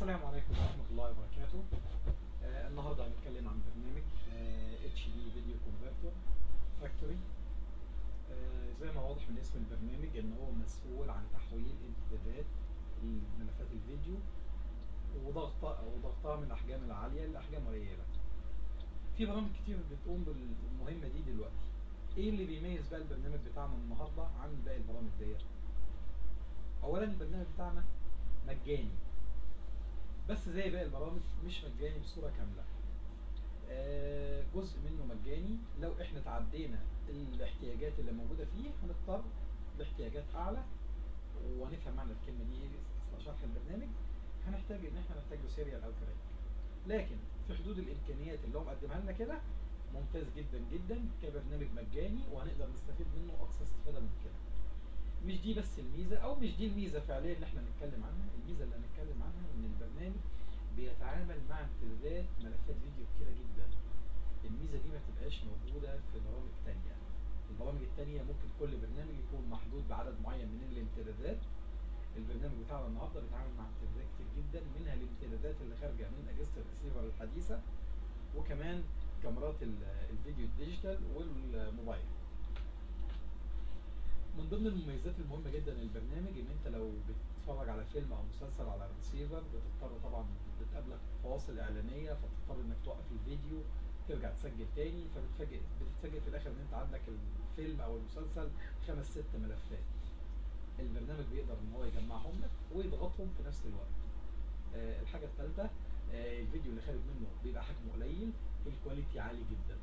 السلام عليكم ورحمة الله وبركاته آه النهاردة هنتكلم عن برنامج اتش دي فيديو كونفرتر فاكتوري زي ما واضح من اسم البرنامج ان هو مسؤول عن تحويل امتدادات ملفات الفيديو وضغطها وضغطها من الاحجام العالية لاحجام قليلة في برامج كتير بتقوم بالمهمة دي دلوقتي ايه اللي بيميز بقى البرنامج بتاعنا النهاردة عن باقي البرامج ديت اولا البرنامج بتاعنا مجاني بس زي باقي البرامج مش مجاني بصورة كاملة آه جزء منه مجاني لو احنا تعدينا الاحتياجات اللي موجودة فيه هنضطر لاحتياجات اعلى وهنفهم معنى الكلمة دي ايه اثناء شرح البرنامج هنحتاج ان احنا نحتاج له سيريال او كراك لكن في حدود الامكانيات اللي هو مقدمها لنا كده ممتاز جدا جدا كبرنامج مجاني وهنقدر نستفيد منه اقصى استفادة ممكنة مش دي بس الميزة او مش دي الميزة فعليا اللي احنا هنتكلم عنها الميزة اللي هنتكلم عنها ان البرنامج بيتعامل مع امتدادات ملفات فيديو كتيرة جدا الميزة دي ما تبقاش موجودة في برامج تانية البرامج التانية ممكن كل برنامج يكون محدود بعدد معين من الامتدادات البرنامج بتاعنا النهارده بيتعامل مع امتدادات كتير جدا منها الامتدادات اللي خارجة من اجهزة الريسيفر الحديثة وكمان كاميرات الفيديو الديجيتال والموبايل من ضمن المميزات المهمة جدا للبرنامج ان انت لو بتتفرج على فيلم او مسلسل على الريسيفر بتضطر طبعا بتقابلك فواصل اعلانية فتضطر انك توقف الفيديو ترجع تسجل تاني فبتفاجئ بتتفاجئ في الاخر ان انت عندك الفيلم او المسلسل خمس ست ملفات البرنامج بيقدر ان هو يجمعهم لك ويضغطهم في نفس الوقت آه الحاجة الثالثة آه الفيديو اللي خارج منه بيبقى حجمه قليل الكواليتي عالي جدا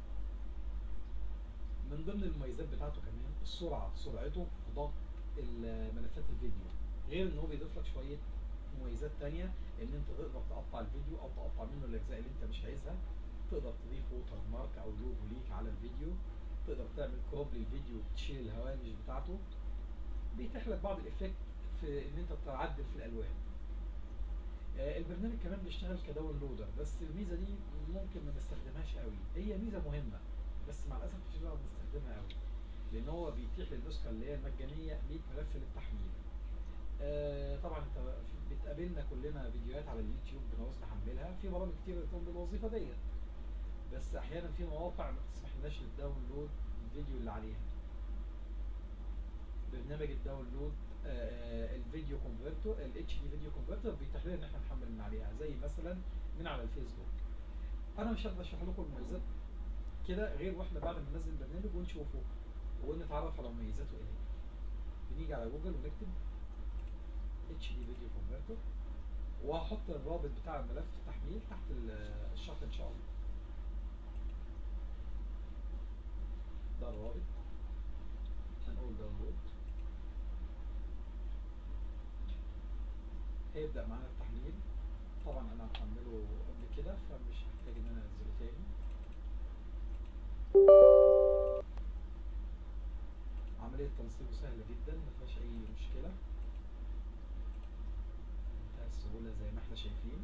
من ضمن المميزات بتاعته كمان السرعة سرعته في ضغط ملفات الفيديو غير ان هو بيضيف لك شوية مميزات تانية ان انت تقدر تقطع الفيديو او تقطع منه الاجزاء اللي انت مش عايزها تقدر تضيف ووتر مارك او لوجو ليك على الفيديو تقدر تعمل كروب للفيديو وتشيل الهوامش بتاعته بيتيح لك بعض الافكت في ان انت تعدل في الالوان آه البرنامج كمان بيشتغل كداونلودر بس الميزه دي ممكن ما نستخدمهاش قوي هي ميزه مهمه بس مع الاسف مش بنقدر نستخدمها قوي لان هو بيتيح للنسخه اللي هي المجانيه ليك ملف للتحميل آه طبعا انت بتقابلنا كلنا فيديوهات على اليوتيوب بنعوز نحملها في برامج كتير بتقوم بالوظيفه ديت بس احيانا في مواقع ما بتسمحلناش للداونلود الفيديو اللي عليها برنامج الداونلود آه الفيديو كونفرتر الاتش دي فيديو كونفرتر بيتيح لنا ان احنا نحمل من عليها زي مثلا من على الفيسبوك انا مش هقدر اشرح لكم المميزات كده غير واحنا بعد ما ننزل البرنامج ونشوفه ونتعرف على مميزاته ايه بنيجي على جوجل ونكتب اتش دي فيديو كونفرتر وهحط الرابط بتاع الملف التحميل تحت الشرح ان شاء الله ده الرابط هنقول داونلود هيبدأ معانا التحميل طبعا انا هحمله قبل كده فمش هحتاج ان انا انزله تاني عملية تنصيبه سهلة جدا ما فيهاش أي مشكلة منتهى السهولة زي ما احنا شايفين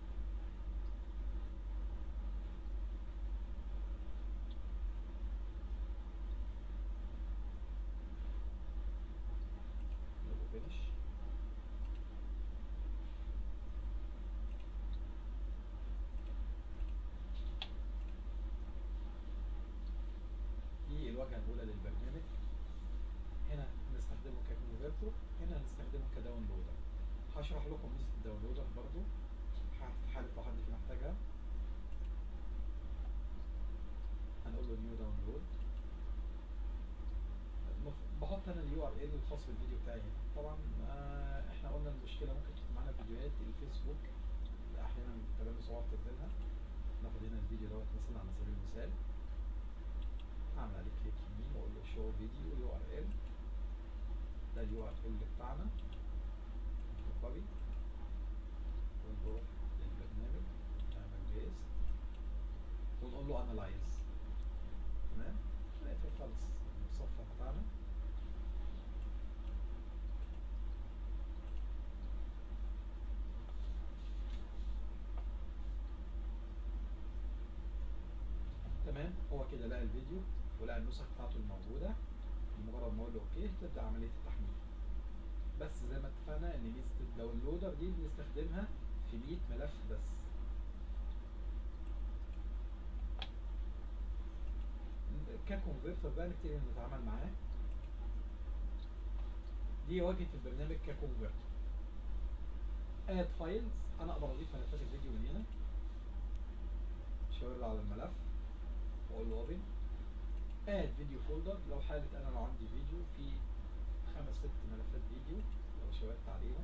فينش دي الواجهة الأولى للبرنامج هنا هنستخدمه ككونفرتر هنا هنستخدمه كداونلودر هشرح لكم ميزة الداونلودر برضو في حالة لو حد فينا محتاجها هنقول له نيو داونلود بحط انا اليو ار ال الخاص بالفيديو بتاعي طبعا آه احنا قلنا المشكله ممكن تكون معانا فيديوهات الفيسبوك احيانا بتبقى صور تنزلها ناخد هنا الفيديو دوت مثلا على سبيل المثال هعمل عليه كليك يمين واقول له شو فيديو يو ار ال ده اليو ار ال بتاعنا كوبي ونروح للبرنامج نعمل بيست ونقول له انالايز تمام نقفل خالص المتصفح بتاعنا تمام هو كده لقى الفيديو ولقى النسخ بتاعته الموجودة بمجرد ما اقول له اوكي تبدأ عملية التحميل بس زي ما اتفقنا ان ميزة الداونلودر دي بنستخدمها في 100 ملف بس ككونفرتر بقى نبتدي نتعامل معاه دي واجهة البرنامج ككونفرتر اد فايلز انا اقدر اضيف ملفات الفيديو من هنا شاور على الملف واقول له اوبن اد فيديو فولدر لو حالة انا لو عندي فيديو في خمس ست ملفات فيديو لو شاورت عليهم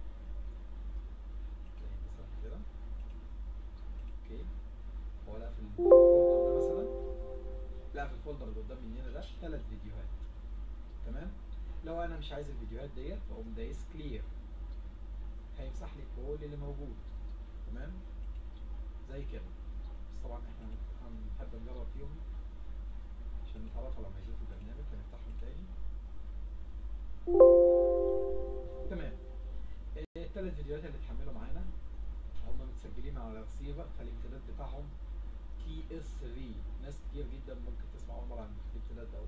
تلاقي مثلا كده اوكي هو لقى في الفولدر ده مثلا لقى في الفولدر اللي قدام مننا ده ثلاث فيديوهات تمام لو انا مش عايز الفيديوهات ديت بقوم دايس كلير هيمسح لي كل اللي موجود تمام زي كده بس طبعا احنا هنحب نجرب فيهم عشان نتعرف على مميزات البرنامج هنفتحهم تاني تمام الثلاث فيديوهات اللي اتحملوا معانا هم متسجلين على الريسيفر فالامتداد بتاعهم تي اس 3 ناس كتير جدا ممكن تسمع اول مره عن الامتداد دوت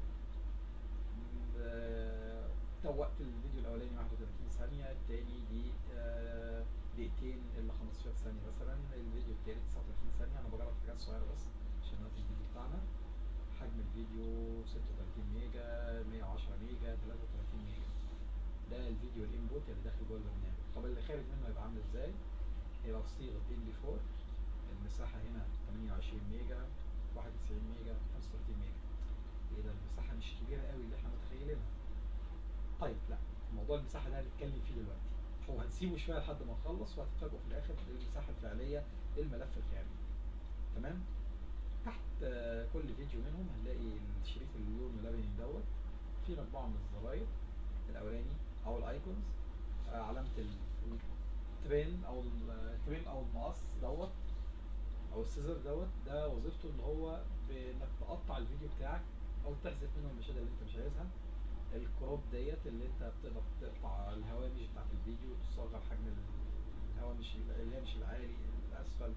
آه، توقت الفيديو الاولاني 31 ثانيه الثاني دي آه، دقيقتين الا 15 ثانيه مثلا الفيديو الثالث 39 ثانيه انا بجرب حاجات صغيره بس عشان نقطع الفيديو بتاعنا حجم الفيديو 36 ميجا 110 ميجا 33 ميجا ده الفيديو الانبوت اللي داخل جوه البرنامج طب اللي خارج منه هيبقى عامل ازاي هيبقى بصيغه ام بي 4 المساحه هنا 28 ميجا 91 ميجا 35 ميجا ايه ده المساحه مش كبيره قوي اللي احنا متخيلينها طيب لا موضوع المساحه ده هنتكلم فيه دلوقتي هو هنسيبه شويه لحد ما نخلص وهتتفاجئوا في الاخر بالمساحه الفعليه للملف الخارجي تمام تحت آه، كل فيديو منهم هنلاقي الشريط اللون اللبني دوت في مجموعه من الزراير الاولاني او الايكونز آه، علامه ال- الترين او ال- الترين او المقص دوت او السيزر دوت ده وظيفته ان هو بانك تقطع الفيديو بتاعك او تحذف منه المشاهد اللي انت مش عايزها الكروب ديت اللي انت بتقدر تقطع الهوامش بتاعت الفيديو تصغر حجم ال- الهوامش الهامش العالي الاسفل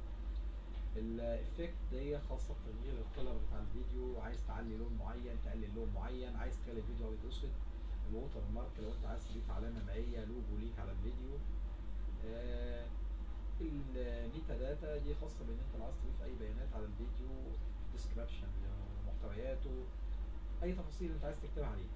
الافكت دي خاصه بتغيير الكلر بتاع الفيديو عايز تعلي لون معين تقلل لون معين عايز تخلي الفيديو ابيض واسود الووتر مارك لو انت عايز تضيف علامه مائيه لوجو ليك على الفيديو آه الميتا داتا دي خاصه بان انت لو عايز تضيف اي بيانات على الفيديو ديسكربشن محتوياته اي تفاصيل انت عايز تكتبها عليه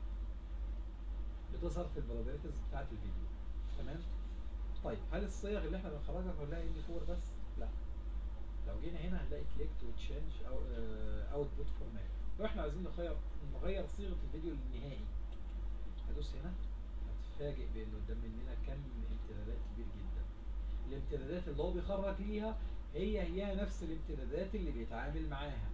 بتظهر في البروبرتيز بتاعت الفيديو تمام طيب هل الصيغ اللي احنا بنخرجها كلها ام 4 بس لا لو جينا هنا هنلاقي كليك تو تشينج او اوتبوت فورمات لو احنا عايزين نغير نغير صيغه الفيديو النهائي هدوس هنا هتفاجئ بان قدام مننا كم امتدادات كبير جدا الامتدادات اللي هو بيخرج ليها هي هي نفس الامتدادات اللي بيتعامل معاها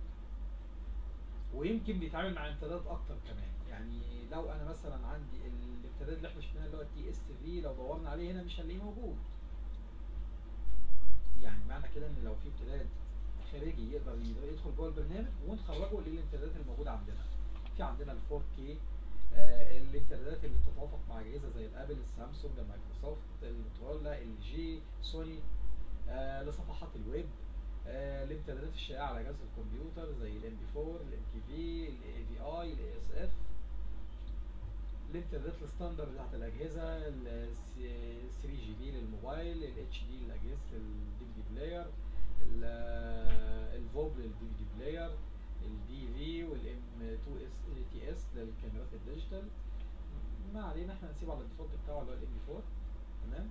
ويمكن بيتعامل مع امتدادات اكتر كمان يعني لو انا مثلا عندي الامتداد اللي احنا شفناه اللي هو التي اس في لو دورنا عليه هنا مش هنلاقيه موجود يعني معنى كده ان لو في امتداد خارجي يقدر يدخل جوه البرنامج ونخرجه للامتدادات الموجوده عندنا في عندنا ال 4K آه الامتدادات اللي بتتوافق مع اجهزه زي الابل السامسونج المايكروسوفت الموتورولا ال جي سوني آه لصفحات الويب آه الامتدادات الشائعه على جهاز الكمبيوتر زي الام بي 4 الام تي في الاي في اي الاي اس اف الامتدادات الستاندرد بتاعت الاجهزه ال 3 جي بي للموبايل الاتش دي لاجهزه الدي في دي بلاير الفوب للدي في دي بلاير الدي في والام 2 اس تي اس للكاميرات الديجيتال ما علينا احنا هنسيبه على الديفولت بتاعه اللي هو الام بي 4 تمام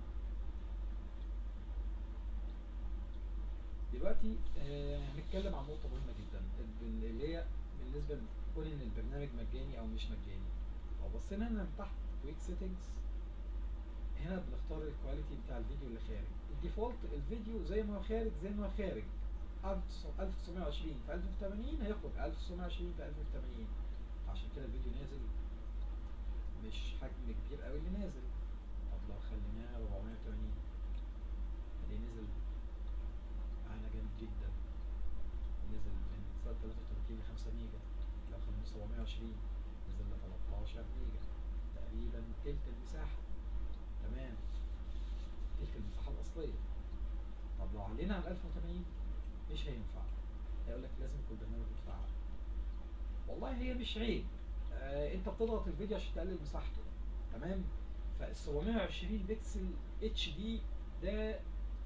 دلوقتي آه هنتكلم عن نقطة مهمة جدا اللي هي بالنسبة لكون ان البرنامج مجاني او مش مجاني لو بصينا هنا من تحت كويك سيتنجز هنا بنختار الكواليتي بتاع الفيديو اللي خارج الديفولت الفيديو زي ما هو خارج زي ما هو خارج 1920 في 1080 هيخرج 1920 في 1080 عشان كده الفيديو نازل مش حجم كبير قوي اللي نازل طب لو خليناها 480 اللي نزل معانا جامد جدا نزل من 33 ل 5 ميجا لو خلينا 720 نزل ل 13 ميجا تقريبا تلت المساحة تمام تلت المساحة الأصلية طب لو علينا على 1080 مش هينفع هيقول لك لازم يكون البرنامج متفعل والله هي مش عيب آه انت بتضغط الفيديو عشان تقلل مساحته تمام فال 720 بكسل اتش دي ده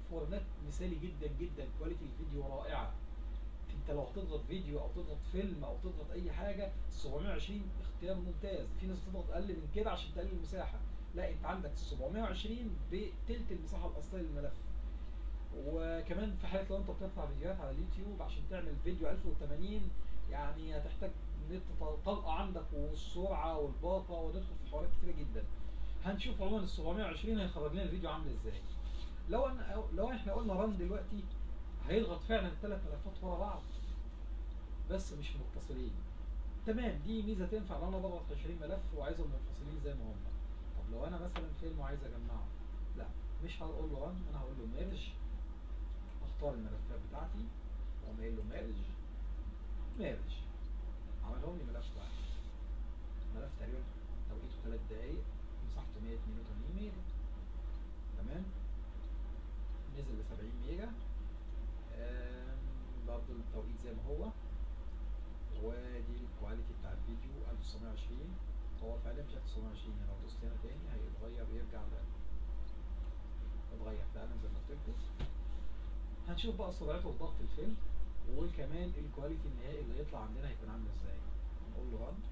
فورمات مثالي جدا جدا كواليتي الفيديو رائعه انت لو هتضغط فيديو او تضغط فيلم او تضغط اي حاجه 720 اختيار ممتاز في ناس بتضغط اقل من كده عشان تقلل المساحه لا انت عندك 720 بتلت المساحه الاصليه للملف وكمان في حاله لو انت بترفع فيديوهات على اليوتيوب عشان تعمل فيديو 1080 يعني هتحتاج نت طلقه عندك والسرعه والباقه وندخل في حوارات كتيره جدا هنشوف عموما ال 720 هيخرج لنا الفيديو عامل ازاي لو أن لو احنا قلنا رن دلوقتي هيضغط فعلا الثلاث ملفات ورا بعض بس مش متصلين تمام دي ميزه تنفع لو انا بضغط 20 ملف وعايزهم منفصلين زي ما هم طب لو انا مثلا فيلم وعايز اجمعه لا مش هقول له رن انا هقول له ميرج اختار الملفات بتاعتي واقوم قايل له ميرج ميرج عملهم لي ملف واحد ملف تقريبا توقيته 3 دقايق مساحته 182 ميجا تمام نزل ل 70 ميجا آم، برضه التوقيت زي ما هو ودي الكواليتي بتاع الفيديو 1920 هو فعلا مش 1920 يعني لو دوست هنا تاني هيتغير يرجع ل اتغير فعلا زي ما قلت لكم هنشوف بقى سرعته في ضغط الفيلم وكمان الكواليتي النهائي اللي هيطلع عندنا هيكون عامل ازاي هنقول له رن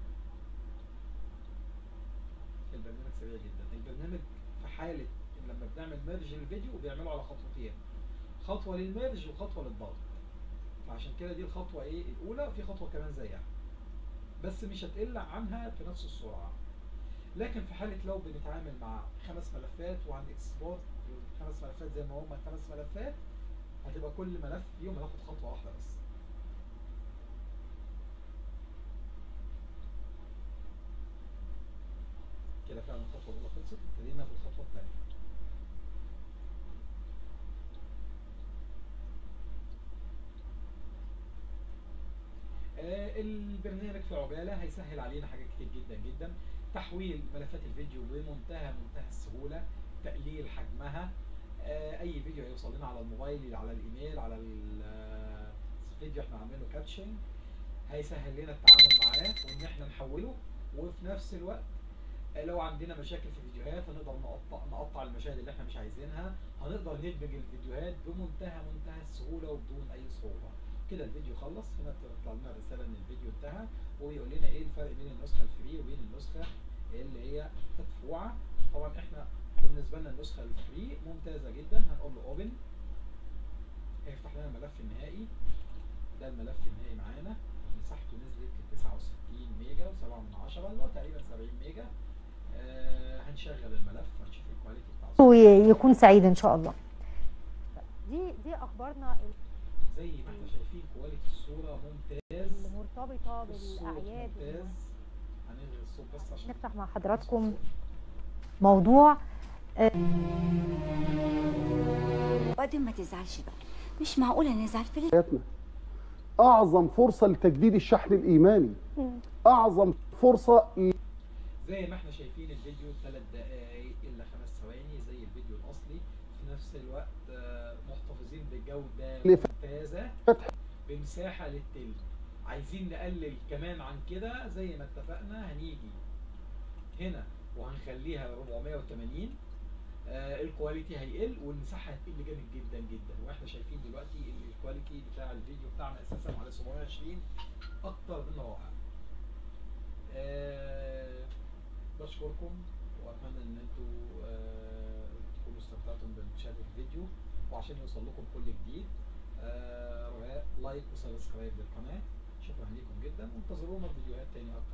البرنامج سريع جدا البرنامج في حالة إن لما بنعمل ميرج للفيديو بيعمله على خطوتين خطوة للميرج وخطوة للضغط فعشان كده دي الخطوة ايه الأولى وفي خطوة كمان زيها بس مش هتقل عنها في نفس السرعة لكن في حالة لو بنتعامل مع خمس ملفات وعند اكسبورت خمس ملفات زي ما هما خمس ملفات هتبقى كل ملف فيهم هناخد خطوة واحدة بس كده فعلا الخطوة الأولى خلصت ابتدينا في الخطوة الثانية آه، البرنامج في عجالة هيسهل علينا حاجات كتير جدا جدا تحويل ملفات الفيديو بمنتهى منتهى السهولة تقليل حجمها آه، اي فيديو هيوصل لنا على الموبايل على الايميل على ال- آه، الفيديو احنا عاملينه كابشن هيسهل لنا التعامل معاه وان احنا نحوله وفي نفس الوقت آه، لو عندنا مشاكل في الفيديوهات هنقدر نقطع نقطع المشاهد اللي احنا مش عايزينها هنقدر ندمج الفيديوهات بمنتهى منتهى السهولة وبدون اي صعوبة كده الفيديو خلص هنا بتطلع لنا رسالة ان الفيديو انتهى ويقول لنا ايه الفرق بين النسخة الفري وبين النسخة اللي هي مدفوعة طبعا احنا بالنسبة لنا النسخة الفري ممتازة جدا هنقول له اوبن هيفتح لنا الملف النهائي ده الملف النهائي معانا مساحته نزلت ل 69 ميجا و7 من 10 اللي هو تقريبا 70 ميجا آه هنشغل الملف هنشوف الكواليتي بتاع ويكون سعيد ان شاء الله دي دي اخبارنا زي ما احنا شايفين كواليتي الصورة ممتاز المرتبطه الصوت بالاعياد ممتاز هنلغي الصوت بس عشان نفتح مع حضراتكم موضوع وبعدين ما تزعلش بقى مش معقولة نزعل في حياتنا اعظم فرصه لتجديد الشحن الايماني اعظم فرصه زي ما احنا شايفين الفيديو 3 دقايق الا 5 ثواني زي الفيديو الاصلي في نفس الوقت آه، محتفظين بجودة لف- ممتازة فتح بمساحة للتلت عايزين نقلل كمان عن كده زي ما اتفقنا هنيجي هنا وهنخليها 480 آه الكواليتي هيقل والمساحة هتقل جامد جدا جدا واحنا شايفين دلوقتي ان الكواليتي بتاع الفيديو بتاعنا اساسا على 720 اكتر من رائع آه بشكركم واتمنى ان انتوا آه تكونوا استمتعتم بمشاهدة الفيديو وعشان يوصل لكم كل جديد آه لايك وسبسكرايب للقناة شكرا لكم جدا وانتظرونا في فيديوهات تاني اكتر